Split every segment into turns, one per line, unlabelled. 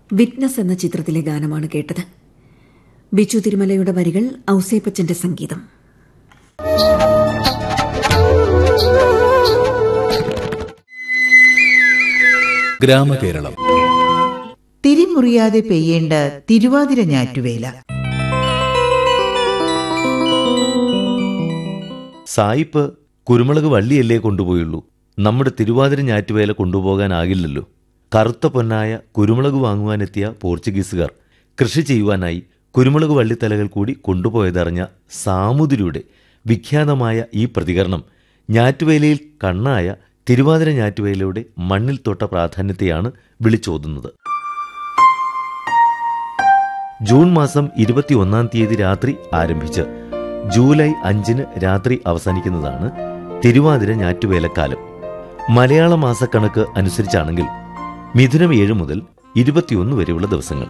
witness എന്ന ചിത്രത്തിലെ ഗാനമാണ് കേട്ടത് ബിച്ചു തിരുമലയുടെ വരികൾ ഔസേപ്പച്ചന്റെ സംഗീതം
ഗ്രാമകേരളം
തിരിമുറിയാതെ പെയ്യേണ്ട തിരുവാതിര ഞാറ്റുവേല
സായിപ്പ് കുരുമുളക് വള്ളിയല്ലേ കൊണ്ടുപോയുള്ളൂ നമ്മുടെ തിരുവാതിര ഞാറ്റുവേല കൊണ്ടുപോകാനാകില്ലല്ലോ കറുത്ത പൊന്നായ കുരുമുളക് വാങ്ങുവാനെത്തിയ പോർച്ചുഗീസുകാർ കൃഷി ചെയ്യുവാനായി കുരുമുളക് വള്ളിത്തലകൾ കൂടി കൊണ്ടുപോയതറിഞ്ഞ സാമുതിരിയുടെ വിഖ്യാതമായ ഈ പ്രതികരണം ഞാറ്റുവേലയിൽ കണ്ണായ തിരുവാതിര ഞാറ്റുവേലയുടെ മണ്ണിൽ തൊട്ട പ്രാധാന്യത്തെയാണ് വിളിച്ചോതുന്നത് ജൂൺ മാസം ഇരുപത്തിയൊന്നാം തീയതി രാത്രി ആരംഭിച്ച് ജൂലൈ അഞ്ചിന് രാത്രി അവസാനിക്കുന്നതാണ് തിരുവാതിര ഞാറ്റുവേലക്കാലം മലയാള മാസക്കണക്ക് അനുസരിച്ചാണെങ്കിൽ മിഥുനം ഏഴ് മുതൽ ഇരുപത്തിയൊന്ന് വരെയുള്ള ദിവസങ്ങൾ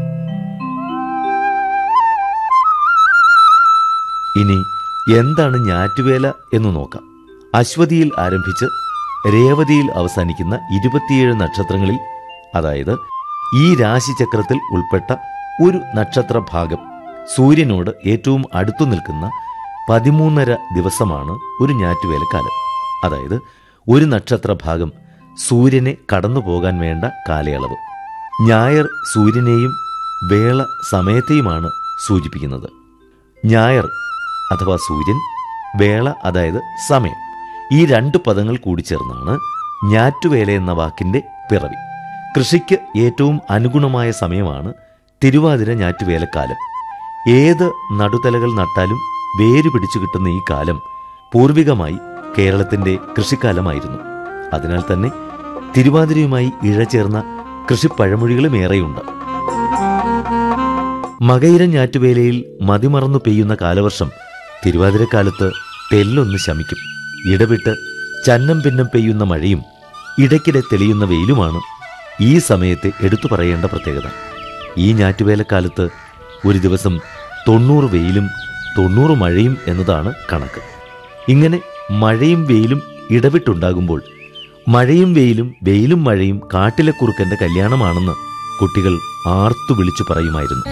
ഇനി എന്താണ് ഞാറ്റുവേല എന്ന് നോക്കാം അശ്വതിയിൽ ആരംഭിച്ച് രേവതിയിൽ അവസാനിക്കുന്ന ഇരുപത്തിയേഴ് നക്ഷത്രങ്ങളിൽ അതായത് ഈ രാശിചക്രത്തിൽ ഉൾപ്പെട്ട ഒരു നക്ഷത്ര ഭാഗം സൂര്യനോട് ഏറ്റവും അടുത്തു നിൽക്കുന്ന പതിമൂന്നര ദിവസമാണ് ഒരു ഞാറ്റുവേലക്കാലം അതായത് ഒരു നക്ഷത്ര ഭാഗം സൂര്യനെ കടന്നു പോകാൻ വേണ്ട കാലയളവ് ഞായർ സൂര്യനെയും വേള സമയത്തെയുമാണ് സൂചിപ്പിക്കുന്നത് ഞായർ അഥവാ സൂര്യൻ വേള അതായത് സമയം ഈ രണ്ട് പദങ്ങൾ കൂടിച്ചേർന്നാണ് ഞാറ്റുവേല എന്ന വാക്കിന്റെ പിറവി കൃഷിക്ക് ഏറ്റവും അനുഗുണമായ സമയമാണ് തിരുവാതിര ഞാറ്റുവേലക്കാലം ഏത് നടുതലകൾ നട്ടാലും വേര് പിടിച്ചു കിട്ടുന്ന ഈ കാലം പൂർവികമായി കേരളത്തിന്റെ കൃഷിക്കാലമായിരുന്നു അതിനാൽ തന്നെ തിരുവാതിരയുമായി ഇഴചേർന്ന കൃഷിപ്പഴമൊഴികളും ഏറെയുണ്ട് മകയിരം ഞാറ്റുവേലയിൽ മതിമറന്നു പെയ്യുന്ന കാലവർഷം തിരുവാതിരക്കാലത്ത് തെല്ലൊന്ന് ശമിക്കും ഇടവിട്ട് ചന്നം പിന്നം പെയ്യുന്ന മഴയും ഇടയ്ക്കിടെ തെളിയുന്ന വെയിലുമാണ് ഈ സമയത്തെ എടുത്തു പറയേണ്ട പ്രത്യേകത ഈ ഞാറ്റുവേലക്കാലത്ത് ഒരു ദിവസം തൊണ്ണൂറ് വെയിലും തൊണ്ണൂറ് മഴയും എന്നതാണ് കണക്ക് ഇങ്ങനെ മഴയും വെയിലും ഇടവിട്ടുണ്ടാകുമ്പോൾ മഴയും വെയിലും വെയിലും മഴയും കാട്ടിലെ കുറുക്കന്റെ കല്യാണമാണെന്ന് കുട്ടികൾ ആർത്തു വിളിച്ചു പറയുമായിരുന്നു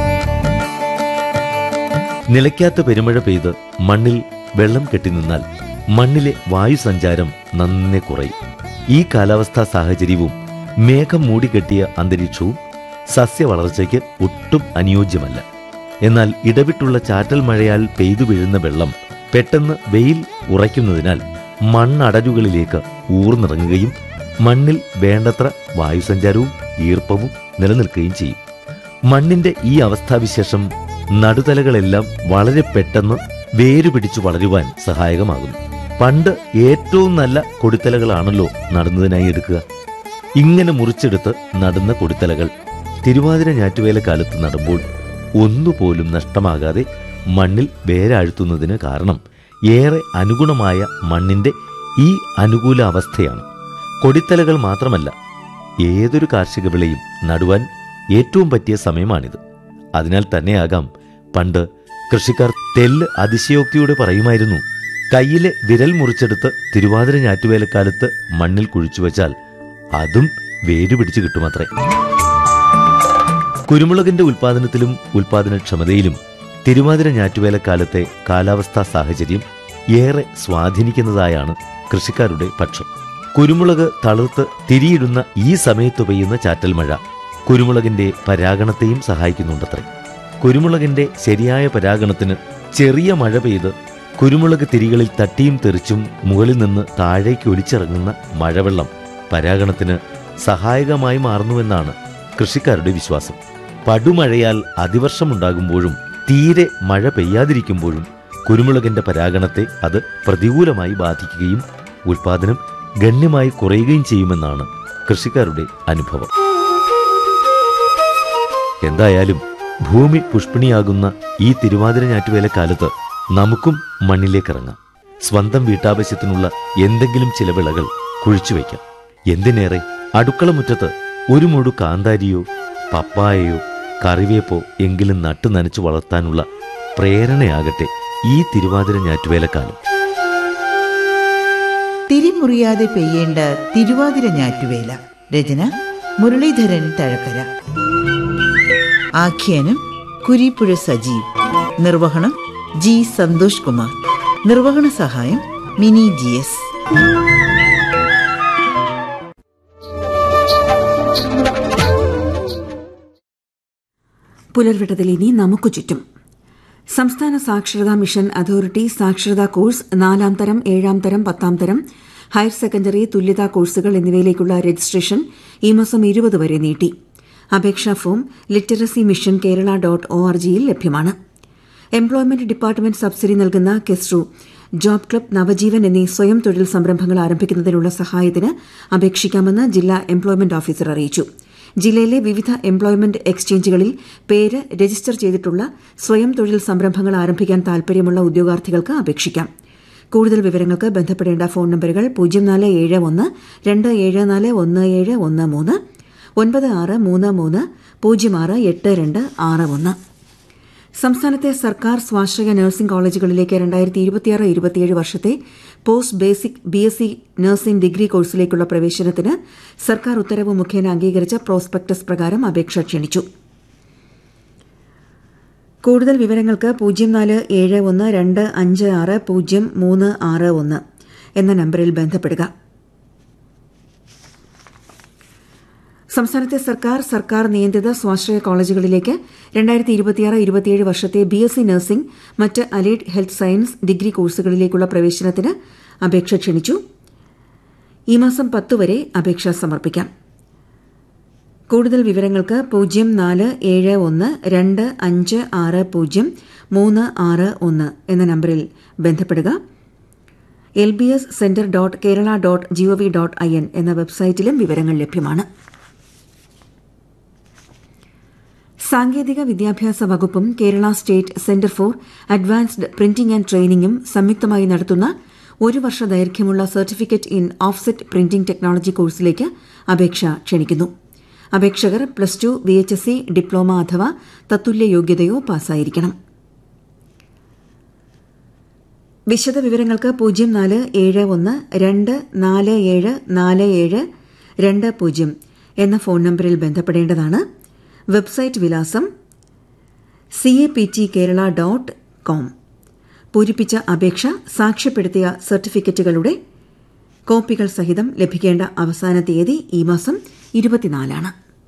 നിലയ്ക്കാത്ത പെരുമഴ പെയ്ത് മണ്ണിൽ വെള്ളം കെട്ടിനിന്നാൽ മണ്ണിലെ വായുസഞ്ചാരം നന്നെ കുറയും ഈ കാലാവസ്ഥാ സാഹചര്യവും മേഘം മൂടിക്കെട്ടിയ അന്തരീക്ഷവും സസ്യവളർച്ചയ്ക്ക് ഒട്ടും അനുയോജ്യമല്ല എന്നാൽ ഇടവിട്ടുള്ള ചാറ്റൽ മഴയാൽ പെയ്തു വീഴുന്ന വെള്ളം പെട്ടെന്ന് വെയിൽ ഉറയ്ക്കുന്നതിനാൽ മണ്ണടരുകളിലേക്ക് ഊർന്നിറങ്ങുകയും മണ്ണിൽ വേണ്ടത്ര വായുസഞ്ചാരവും ഈർപ്പവും നിലനിൽക്കുകയും ചെയ്യും മണ്ണിന്റെ ഈ അവസ്ഥാവിശേഷം നടുതലകളെല്ലാം വളരെ പെട്ടെന്ന് വേരുപിടിച്ചു വളരുവാൻ സഹായകമാകുന്നു പണ്ട് ഏറ്റവും നല്ല കൊടിത്തലകളാണല്ലോ നടുന്നതിനായി എടുക്കുക ഇങ്ങനെ മുറിച്ചെടുത്ത് നടുന്ന കൊടിത്തലകൾ തിരുവാതിര ഞാറ്റുവേല കാലത്ത് നടുമ്പോൾ ഒന്നുപോലും നഷ്ടമാകാതെ മണ്ണിൽ വേരാഴ്ത്തുന്നതിന് കാരണം ഏറെ അനുഗുണമായ മണ്ണിന്റെ ഈ അനുകൂല അവസ്ഥയാണ് കൊടിത്തലകൾ മാത്രമല്ല ഏതൊരു കാർഷിക വിളയും നടുവാൻ ഏറ്റവും പറ്റിയ സമയമാണിത് അതിനാൽ തന്നെയാകാം പണ്ട് കൃഷിക്കാർ തെല്ല് അതിശയോക്തിയോടെ പറയുമായിരുന്നു കയ്യിലെ വിരൽ മുറിച്ചെടുത്ത് തിരുവാതിര ഞാറ്റുവേലക്കാലത്ത് മണ്ണിൽ കുഴിച്ചു വച്ചാൽ അതും വേരുപിടിച്ചു കിട്ടുമത്രേ കുരുമുളകിന്റെ ഉൽപാദനത്തിലും ഉൽപാദനക്ഷമതയിലും തിരുവാതിര ഞാറ്റുവേലക്കാലത്തെ കാലാവസ്ഥാ സാഹചര്യം ഏറെ സ്വാധീനിക്കുന്നതായാണ് കൃഷിക്കാരുടെ പക്ഷം കുരുമുളക് തളിർത്ത് തിരിയിടുന്ന ഈ സമയത്ത് പെയ്യുന്ന ചാറ്റൽ മഴ കുരുമുളകിന്റെ പരാഗണത്തെയും സഹായിക്കുന്നുണ്ടത്രേ കുരുമുളകിന്റെ ശരിയായ പരാഗണത്തിന് ചെറിയ മഴ പെയ്ത് കുരുമുളക് തിരികളിൽ തട്ടിയും തെറിച്ചും മുകളിൽ നിന്ന് താഴേക്ക് ഒലിച്ചിറങ്ങുന്ന മഴവെള്ളം പരാഗണത്തിന് സഹായകമായി മാറുന്നുവെന്നാണ് കൃഷിക്കാരുടെ വിശ്വാസം പടുമഴയാൽ അതിവർഷമുണ്ടാകുമ്പോഴും തീരെ മഴ പെയ്യാതിരിക്കുമ്പോഴും കുരുമുളകിന്റെ പരാഗണത്തെ അത് പ്രതികൂലമായി ബാധിക്കുകയും ഉൽപാദനം ഗണ്യമായി കുറയുകയും ചെയ്യുമെന്നാണ് കൃഷിക്കാരുടെ അനുഭവം എന്തായാലും ഭൂമി പുഷ്പിണിയാകുന്ന ഈ തിരുവാതിര ഞാറ്റുവേല കാലത്ത് നമുക്കും മണ്ണിലേക്കിറങ്ങാം സ്വന്തം വീട്ടാവശ്യത്തിനുള്ള എന്തെങ്കിലും ചില വിളകൾ കുഴിച്ചുവെക്കാം എന്തിനേറെ അടുക്കള മുറ്റത്ത് ഒരു മുഴു കാന്താരിയോ പപ്പായയോ കറിവേപ്പോ എങ്കിലും നട്ടു നനച്ചു വളർത്താനുള്ള പ്രേരണയാകട്ടെ ഈ തിരുവാതിര ഞാറ്റുവേലക്കാലം
തിരിമുറിയാതെ പെയ്യേണ്ട തിരുവാതിര ഞാറ്റുവേല രചന മുരളീധരൻ തഴക്കര ആഖ്യാനം കുരിപ്പുഴ സജീവ് നിർവഹണം ജി സന്തോഷ് കുമാർ നിർവഹണ സഹായം മിനി ജി എസ്
പുലർവിട്ടതിൽ ഇനി നമുക്ക് ചുറ്റും സംസ്ഥാന സാക്ഷരതാ മിഷൻ അതോറിറ്റി സാക്ഷരതാ കോഴ്സ് നാലാം തരം ഏഴാം തരം പത്താം തരം ഹയർ സെക്കൻഡറി തുല്യതാ കോഴ്സുകൾ എന്നിവയിലേക്കുള്ള രജിസ്ട്രേഷൻ ഈ മാസം ഇരുപത് വരെ നീട്ടി അപേക്ഷാ form literacy mission Kerala dot O R ജിയിൽ ലഭ്യമാണ് എംപ്ലോയ്മെന്റ് ഡിപ്പാർട്ട്മെന്റ് സബ്സിഡി നൽകുന്ന കെസ്റു ജോബ് ക്ലബ് നവജീവൻ എന്നീ സ്വയം തൊഴിൽ സംരംഭങ്ങൾ ആരംഭിക്കുന്നതിനുള്ള സഹായത്തിന് അപേക്ഷിക്കാമെന്ന് ജില്ലാ എംപ്ലോയ്മെന്റ് ഓഫീസർ അറിയിച്ചു ജില്ലയിലെ വിവിധ എംപ്ലോയ്മെന്റ് എക്സ്ചേഞ്ചുകളിൽ പേര് രജിസ്റ്റർ ചെയ്തിട്ടുള്ള സ്വയം തൊഴിൽ സംരംഭങ്ങൾ ആരംഭിക്കാൻ താൽപര്യമുള്ള ഉദ്യോഗാർത്ഥികൾക്ക് അപേക്ഷിക്കാം കൂടുതൽ വിവരങ്ങൾക്ക് ബന്ധപ്പെടേണ്ട ഫോൺ നമ്പറുകൾ പൂജ്യം നാല് ഏഴ് ഒന്ന് രണ്ട് ഏഴ് നാല് ഒന്ന് ഏഴ് ഒന്ന് മൂന്ന് ഒൻപത് ആറ് മൂന്ന് മൂന്ന് പൂജ്യം ആറ് എട്ട് രണ്ട് ആറ് ഒന്ന് സംസ്ഥാനത്തെ സർക്കാർ സ്വാശ്രയ നഴ്സിംഗ് കോളേജുകളിലേക്ക് രണ്ടായിരത്തി ഇരുപത്തിയാറ് ഇരുപത്തിയേഴ് വർഷത്തെ post basic B S C nursing degree കോഴ്സിലേക്കുള്ള പ്രവേശനത്തിന് സർക്കാർ ഉത്തരവ് മുഖേന അംഗീകരിച്ച പ്രോസ്പെക്ടസ് പ്രകാരം അപേക്ഷ ക്ഷണിച്ചു കൂടുതൽ വിവരങ്ങൾക്ക് പൂജ്യം നാല് ഏഴ് ഒന്ന് രണ്ട് അഞ്ച് ആറ് പൂജ്യം മൂന്ന് ആറ് ഒന്ന് എന്ന നമ്പറിൽ ബന്ധപ്പെടുക സംസ്ഥാനത്തെ സർക്കാർ സർക്കാർ നിയന്ത്രിത സ്വാശ്രയ കോളേജുകളിലേക്ക് രണ്ടായിരത്തി ഇരുപത്തിയാറ് ഇരുപത്തിയേഴ് വർഷത്തെ ബി എസ് സി നഴ്സിംഗ് മറ്റ് അലൈഡ് ഹെൽത്ത് സയൻസ് ഡിഗ്രി കോഴ്സുകളിലേക്കുള്ള പ്രവേശനത്തിന് അപേക്ഷ ക്ഷണിച്ചു ഈ മാസം പത്ത് വരെ അപേക്ഷ സമർപ്പിക്കാം കൂടുതൽ വിവരങ്ങൾക്ക് പൂജ്യം നാല് ഏഴ് ഒന്ന് രണ്ട് അഞ്ച് ആറ് പൂജ്യം മൂന്ന് ആറ് ഒന്ന് എന്ന നമ്പറിൽ ബന്ധപ്പെടുക L B S centre dot Kerala dot G O V dot I N എന്ന വെബ്സൈറ്റിലും വിവരങ്ങൾ ലഭ്യമാണ് സാങ്കേതിക വിദ്യാഭ്യാസ വകുപ്പും Kerala state centre for advanced printing and ട്രെയിനിങ്ങും സംയുക്തമായി നടത്തുന്ന ഒരു വർഷ ദൈർഘ്യമുള്ള certificate in offset printing technology കോഴ്സിലേക്ക് അപേക്ഷ ക്ഷണിക്കുന്നു അപേക്ഷകർ plus two V H S C diploma അഥവാ തത്തുല്യ യോഗ്യതയോ പാസ്സായിരിക്കണം വിശദ വിവരങ്ങൾക്ക് പൂജ്യം നാല് ഏഴ് ഒന്ന് രണ്ട് നാല് ഏഴ് നാല് ഏഴ് രണ്ട് പൂജ്യം എന്ന ഫോൺ നമ്പറിൽ ബന്ധപ്പെടേണ്ടതാണ് വെബ്സൈറ്റ് വിലാസം C A P T Kerala dot com പൂരിപ്പിച്ച അപേക്ഷ സാക്ഷ്യപ്പെടുത്തിയ സർട്ടിഫിക്കറ്റുകളുടെ കോപ്പികൾ സഹിതം ലഭിക്കേണ്ട അവസാന തീയതി ഈ മാസം ഇരുപത്തിനാലാണ്